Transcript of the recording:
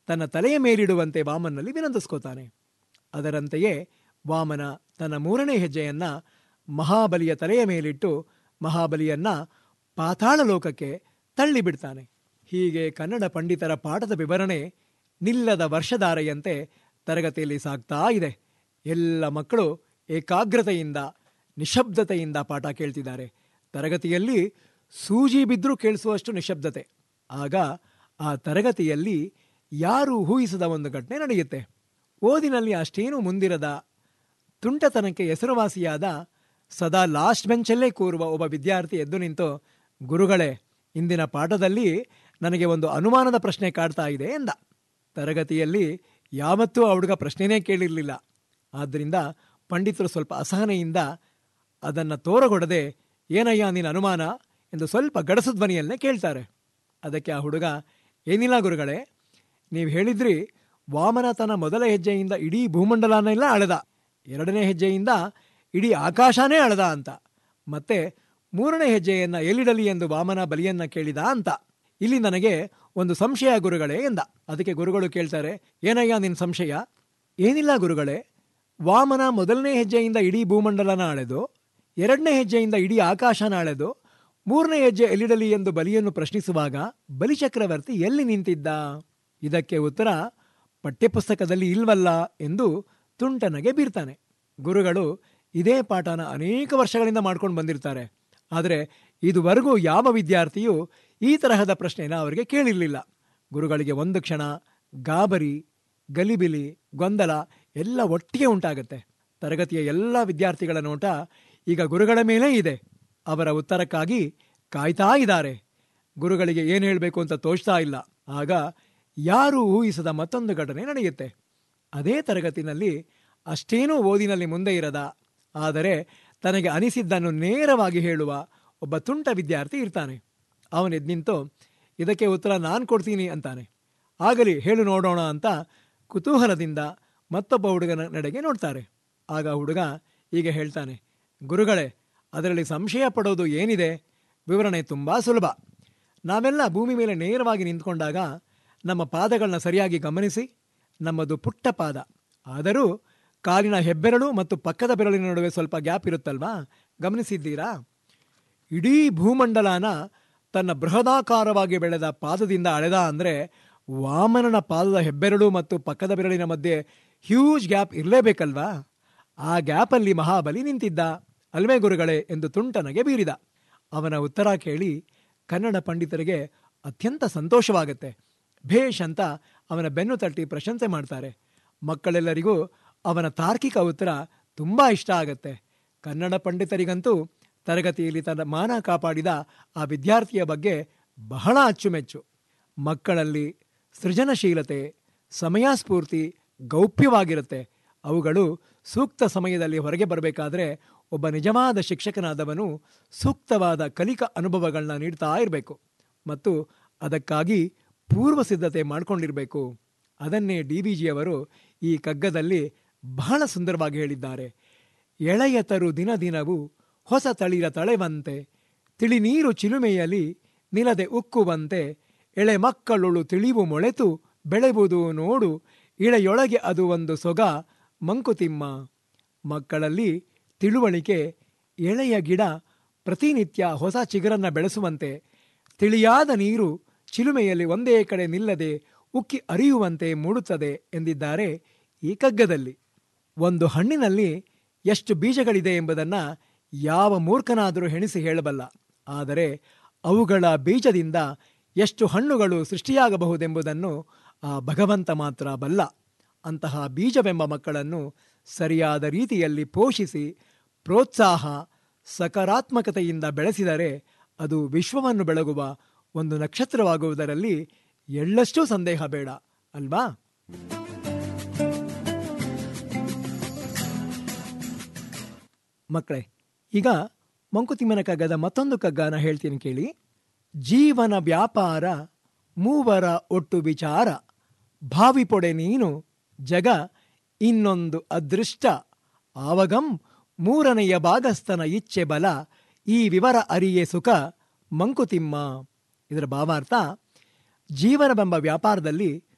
ತನ್ನ ತಲೆಯ ಮೇಲಿಡುವಂತೆ ವಾಮನಲ್ಲಿ ವಿನಂತಿಸ್ಕೋತಾನೆ ಅದರಂತೆಯೇ ವಾಮನ ತನ್ನ ಮೂರನೇ ಹೆಜ್ಜೆಯನ್ನ ಮಹಾಬಲಿಯ ತಲೆಯ ಮೇಲಿಟ್ಟು ಮಹಾಬಲಿಯನ್ನ ಪಾತಾಳ ಲೋಕಕ್ಕೆ ತಳ್ಳಿಬಿಡ್ತಾನೆ ಹೀಗೆ ಕನ್ನಡ ಪಂಡಿತರ ಪಾಠದ ವಿವರಣೆ ನಿಲ್ಲದ ವರ್ಷಧಾರೆಯಂತೆ ತರಗತಿಯಲ್ಲಿ ಸಾಗ್ತಾ ಇದೆ ಎಲ್ಲ ಮಕ್ಕಳು ಏಕಾಗ್ರತೆಯಿಂದ ನಿಶಬ್ದತೆಯಿಂದ ಪಾಠ ಕೇಳ್ತಿದ್ದಾರೆ ತರಗತಿಯಲ್ಲಿ ಸೂಜಿ ಬಿದ್ದರೂ ಕೇಳಿಸುವಷ್ಟು ನಿಶಬ್ದತೆ ಆಗ ಆ ತರಗತಿಯಲ್ಲಿ ಯಾರು ಊಹಿಸದ ಒಂದು ಘಟನೆ ನಡೆಯುತ್ತೆ ಓದಿನಲ್ಲಿ ಅಷ್ಟೇನೂ ಮುಂದಿರದ ತುಂಟತನಕ್ಕೆ ಹೆಸರುವಾಸಿಯಾದ ಸದಾ ಲಾಸ್ಟ್ ಬೆಂಚಲ್ಲೇ ಕೂರುವ ಒಬ್ಬ ವಿದ್ಯಾರ್ಥಿ ಎದ್ದು ನಿಂತು ಗುರುಗಳೇ ಇಂದಿನ ಪಾಠದಲ್ಲಿ ನನಗೆ ಒಂದು ಅನುಮಾನದ ಪ್ರಶ್ನೆ ಕಾಡ್ತಾ ಇದೆ ಎಂದ ತರಗತಿಯಲ್ಲಿ ಯಾವತ್ತೂ ಆ ಹುಡುಗ ಪ್ರಶ್ನೆನೇ ಕೇಳಿರಲಿಲ್ಲ ಆದ್ದರಿಂದ ಪಂಡಿತರು ಸ್ವಲ್ಪ ಅಸಹನೆಯಿಂದ ಅದನ್ನು ತೋರಗೊಡದೆ ಏನಯ್ಯ ನಿನ್ನ ಅನುಮಾನ ಎಂದು ಸ್ವಲ್ಪ ಗಡಸು ಧ್ವನಿಯಲ್ಲೇ ಕೇಳ್ತಾರೆ ಅದಕ್ಕೆ ಆ ಹುಡುಗ ಏನಿಲ್ಲ ಗುರುಗಳೇ ನೀವು ಹೇಳಿದ್ರಿ ವಾಮನ ತನ್ನ ಮೊದಲ ಹೆಜ್ಜೆಯಿಂದ ಇಡೀ ಭೂಮಂಡಲನೆಲ್ಲ ಅಳೆದ ಎರಡನೇ ಹೆಜ್ಜೆಯಿಂದ ಇಡೀ ಆಕಾಶನೇ ಅಳೆದ ಅಂತ ಮತ್ತೆ ಮೂರನೇ ಹೆಜ್ಜೆಯನ್ನ ಎಲ್ಲಿಡಲಿ ಎಂದು ವಾಮನ ಬಲಿಯನ್ನ ಕೇಳಿದ ಅಂತ ಇಲ್ಲಿ ನನಗೆ ಒಂದು ಸಂಶಯ ಗುರುಗಳೇ ಎಂದ ಅದಕ್ಕೆ ಗುರುಗಳು ಕೇಳ್ತಾರೆ ಏನಯ್ಯ ನಿನ್ನ ಸಂಶಯ ಏನಿಲ್ಲ ಗುರುಗಳೇ ವಾಮನ ಮೊದಲನೇ ಹೆಜ್ಜೆಯಿಂದ ಇಡೀ ಭೂಮಂಡಲನ ಅಳೆದು ಎರಡನೇ ಹೆಜ್ಜೆಯಿಂದ ಇಡೀ ಆಕಾಶನ ಅಳೆದು ಮೂರನೇ ಹೆಜ್ಜೆ ಎಲ್ಲಿಡಲಿ ಎಂದು ಬಲಿಯನ್ನು ಪ್ರಶ್ನಿಸುವಾಗ ಬಲಿಚಕ್ರವರ್ತಿ ಎಲ್ಲಿ ನಿಂತಿದ್ದ ಇದಕ್ಕೆ ಉತ್ತರ ಪಠ್ಯಪುಸ್ತಕದಲ್ಲಿ ಇಲ್ವಲ್ಲ ಎಂದು ತುಂಟನಗೆ ಬೀರ್ತಾನೆ ಗುರುಗಳು ಇದೇ ಪಾಠನ ಅನೇಕ ವರ್ಷಗಳಿಂದ ಮಾಡ್ಕೊಂಡು ಬಂದಿರ್ತಾರೆ ಆದರೆ ಇದುವರೆಗೂ ಯಾವ ವಿದ್ಯಾರ್ಥಿಯೂ ಈ ತರಹದ ಪ್ರಶ್ನೆನ ಅವರಿಗೆ ಕೇಳಿರಲಿಲ್ಲ ಗುರುಗಳಿಗೆ ಒಂದು ಕ್ಷಣ ಗಾಬರಿ ಗಲಿಬಿಲಿ ಗೊಂದಲ ಎಲ್ಲ ಒಟ್ಟಿಗೆ ಉಂಟಾಗುತ್ತೆ ತರಗತಿಯ ಎಲ್ಲ ವಿದ್ಯಾರ್ಥಿಗಳ ನೋಟ ಈಗ ಗುರುಗಳ ಮೇಲೆ ಇದೆ ಅವರ ಉತ್ತರಕ್ಕಾಗಿ ಕಾಯ್ತಾ ಇದ್ದಾರೆ ಗುರುಗಳಿಗೆ ಏನು ಹೇಳಬೇಕು ಅಂತ ತೋಚ್ತಾ ಇಲ್ಲ ಆಗ ಯಾರೂ ಊಹಿಸದ ಮತ್ತೊಂದು ಘಟನೆ ನಡೆಯುತ್ತೆ ಅದೇ ತರಗತಿನಲ್ಲಿ ಅಷ್ಟೇನೂ ಓದಿನಲ್ಲಿ ಮುಂದೆ ಇರದ ಆದರೆ ತನಗೆ ಅನಿಸಿದ್ದನ್ನು ನೇರವಾಗಿ ಹೇಳುವ ಒಬ್ಬ ತುಂಟ ವಿದ್ಯಾರ್ಥಿ ಇರ್ತಾನೆ ಅವನೆದ್ ನಿಂತು ಇದಕ್ಕೆ ಉತ್ತರ ನಾನು ಕೊಡ್ತೀನಿ ಅಂತಾನೆ ಆಗಲಿ ಹೇಳು ನೋಡೋಣ ಅಂತ ಕುತೂಹಲದಿಂದ ಮತ್ತೊಬ್ಬ ಹುಡುಗನ ನಡೆಗೆ ನೋಡ್ತಾರೆ ಆಗ ಹುಡುಗ ಈಗ ಹೇಳ್ತಾನೆ ಗುರುಗಳೇ ಅದರಲ್ಲಿ ಸಂಶಯ ಪಡೋದು ಏನಿದೆ ವಿವರಣೆ ತುಂಬ ಸುಲಭ ನಾವೆಲ್ಲ ಭೂಮಿ ಮೇಲೆ ನೇರವಾಗಿ ನಿಂತ್ಕೊಂಡಾಗ ನಮ್ಮ ಪಾದಗಳನ್ನ ಸರಿಯಾಗಿ ಗಮನಿಸಿ ನಮ್ಮದು ಪುಟ್ಟ ಪಾದ ಆದರೂ ಕಾಲಿನ ಹೆಬ್ಬೆರಳು ಮತ್ತು ಪಕ್ಕದ ಬೆರಳಿನ ನಡುವೆ ಸ್ವಲ್ಪ ಗ್ಯಾಪ್ ಇರುತ್ತಲ್ವಾ ಗಮನಿಸಿದ್ದೀರಾ ಇಡೀ ಭೂಮಂಡಲನ ತನ್ನ ಬೃಹದಾಕಾರವಾಗಿ ಬೆಳೆದ ಪಾದದಿಂದ ಅಳೆದ ಅಂದರೆ ವಾಮನನ ಪಾದದ ಹೆಬ್ಬೆರಳು ಮತ್ತು ಪಕ್ಕದ ಬೆರಳಿನ ಮಧ್ಯೆ ಹ್ಯೂಜ್ ಗ್ಯಾಪ್ ಇರಲೇಬೇಕಲ್ವಾ ಆ ಗ್ಯಾಪಲ್ಲಿ ಮಹಾಬಲಿ ನಿಂತಿದ್ದ ಅಲ್ವೇ ಗುರುಗಳೇ ಎಂದು ತುಂಟನಗೆ ಬೀರಿದ ಅವನ ಉತ್ತರ ಕೇಳಿ ಕನ್ನಡ ಪಂಡಿತರಿಗೆ ಅತ್ಯಂತ ಸಂತೋಷವಾಗುತ್ತೆ ಭೇಷ್ ಅಂತ ಅವನ ಬೆನ್ನು ತಟ್ಟಿ ಪ್ರಶಂಸೆ ಮಾಡ್ತಾರೆ ಮಕ್ಕಳೆಲ್ಲರಿಗೂ ಅವನ ತಾರ್ಕಿಕ ಉತ್ತರ ತುಂಬ ಇಷ್ಟ ಆಗತ್ತೆ ಕನ್ನಡ ಪಂಡಿತರಿಗಂತೂ ತರಗತಿಯಲ್ಲಿ ತನ್ನ ಮಾನ ಕಾಪಾಡಿದ ಆ ವಿದ್ಯಾರ್ಥಿಯ ಬಗ್ಗೆ ಬಹಳ ಅಚ್ಚುಮೆಚ್ಚು ಮಕ್ಕಳಲ್ಲಿ ಸೃಜನಶೀಲತೆ ಸಮಯಸ್ಫೂರ್ತಿ ಗೌಪ್ಯವಾಗಿರುತ್ತೆ ಅವುಗಳು ಸೂಕ್ತ ಸಮಯದಲ್ಲಿ ಹೊರಗೆ ಬರಬೇಕಾದ್ರೆ ಒಬ್ಬ ನಿಜವಾದ ಶಿಕ್ಷಕನಾದವನು ಸೂಕ್ತವಾದ ಕಲಿಕಾ ಅನುಭವಗಳನ್ನ ನೀಡ್ತಾ ಇರಬೇಕು ಮತ್ತು ಅದಕ್ಕಾಗಿ ಪೂರ್ವ ಸಿದ್ಧತೆ ಮಾಡಿಕೊಂಡಿರಬೇಕು ಅದನ್ನೇ ಡಿ ಬಿ ಜಿಯವರು ಈ ಕಗ್ಗದಲ್ಲಿ ಬಹಳ ಸುಂದರವಾಗಿ ಹೇಳಿದ್ದಾರೆ ಎಳೆಯತರು ದಿನ ದಿನವೂ ಹೊಸ ತಳಿರ ತಳೆವಂತೆ ತಿಳಿ ನೀರು ಚಿಲುಮೆಯಲ್ಲಿ ನಿಲದೆ ಉಕ್ಕುವಂತೆ ಎಳೆ ಮಕ್ಕಳುಳು ತಿಳಿವು ಮೊಳೆತು ಬೆಳೆಯುವುದು ನೋಡು ಇಳೆಯೊಳಗೆ ಅದು ಒಂದು ಸೊಗ ಮಂಕುತಿಮ್ಮ ಮಕ್ಕಳಲ್ಲಿ ತಿಳುವಳಿಕೆ ಎಳೆಯ ಗಿಡ ಪ್ರತಿನಿತ್ಯ ಹೊಸ ಚಿಗುರನ್ನ ಬೆಳೆಸುವಂತೆ ತಿಳಿಯಾದ ನೀರು ಚಿಲುಮೆಯಲ್ಲಿ ಒಂದೇ ಕಡೆ ನಿಲ್ಲದೆ ಉಕ್ಕಿ ಅರಿಯುವಂತೆ ಮೂಡುತ್ತದೆ ಎಂದಿದ್ದಾರೆ ಈ ಕಗ್ಗದಲ್ಲಿ ಒಂದು ಹಣ್ಣಿನಲ್ಲಿ ಎಷ್ಟು ಬೀಜಗಳಿದೆ ಎಂಬುದನ್ನು ಯಾವ ಮೂರ್ಖನಾದರೂ ಹೆಣಿಸಿ ಹೇಳಬಲ್ಲ ಆದರೆ ಅವುಗಳ ಬೀಜದಿಂದ ಎಷ್ಟು ಹಣ್ಣುಗಳು ಸೃಷ್ಟಿಯಾಗಬಹುದೆಂಬುದನ್ನು ಆ ಭಗವಂತ ಮಾತ್ರ ಬಲ್ಲ ಅಂತಹ ಬೀಜವೆಂಬ ಮಕ್ಕಳನ್ನು ಸರಿಯಾದ ರೀತಿಯಲ್ಲಿ ಪೋಷಿಸಿ ಪ್ರೋತ್ಸಾಹ ಸಕಾರಾತ್ಮಕತೆಯಿಂದ ಬೆಳೆಸಿದರೆ ಅದು ವಿಶ್ವವನ್ನು ಬೆಳಗುವ ಒಂದು ನಕ್ಷತ್ರವಾಗುವುದರಲ್ಲಿ ಎಳ್ಳಷ್ಟೂ ಸಂದೇಹ ಬೇಡ ಅಲ್ವಾ ಮಕ್ಕಳೇ ಈಗ ಮಂಕುತಿಮ್ಮನ ಕಗ್ಗದ ಮತ್ತೊಂದು ಕಗ್ಗನ ಹೇಳ್ತೀನಿ ಕೇಳಿ ಜೀವನ ವ್ಯಾಪಾರ ಮೂವರ ಒಟ್ಟು ವಿಚಾರ ಭಾವಿ ಪೊಡೆ ನೀನು ಜಗ ಇನ್ನೊಂದು ಅದೃಷ್ಟ ಆವಗಂ ಮೂರನೆಯ ಭಾಗಸ್ಥನ ಇಚ್ಛೆ ಬಲ ಈ ವಿವರ ಅರಿಯೇ ಸುಖ ಮಂಕುತಿಮ್ಮ ಇದರ ಭಾವಾರ್ಥ ಜೀವನವೆಂಬ ವ್ಯಾಪಾರದಲ್ಲಿ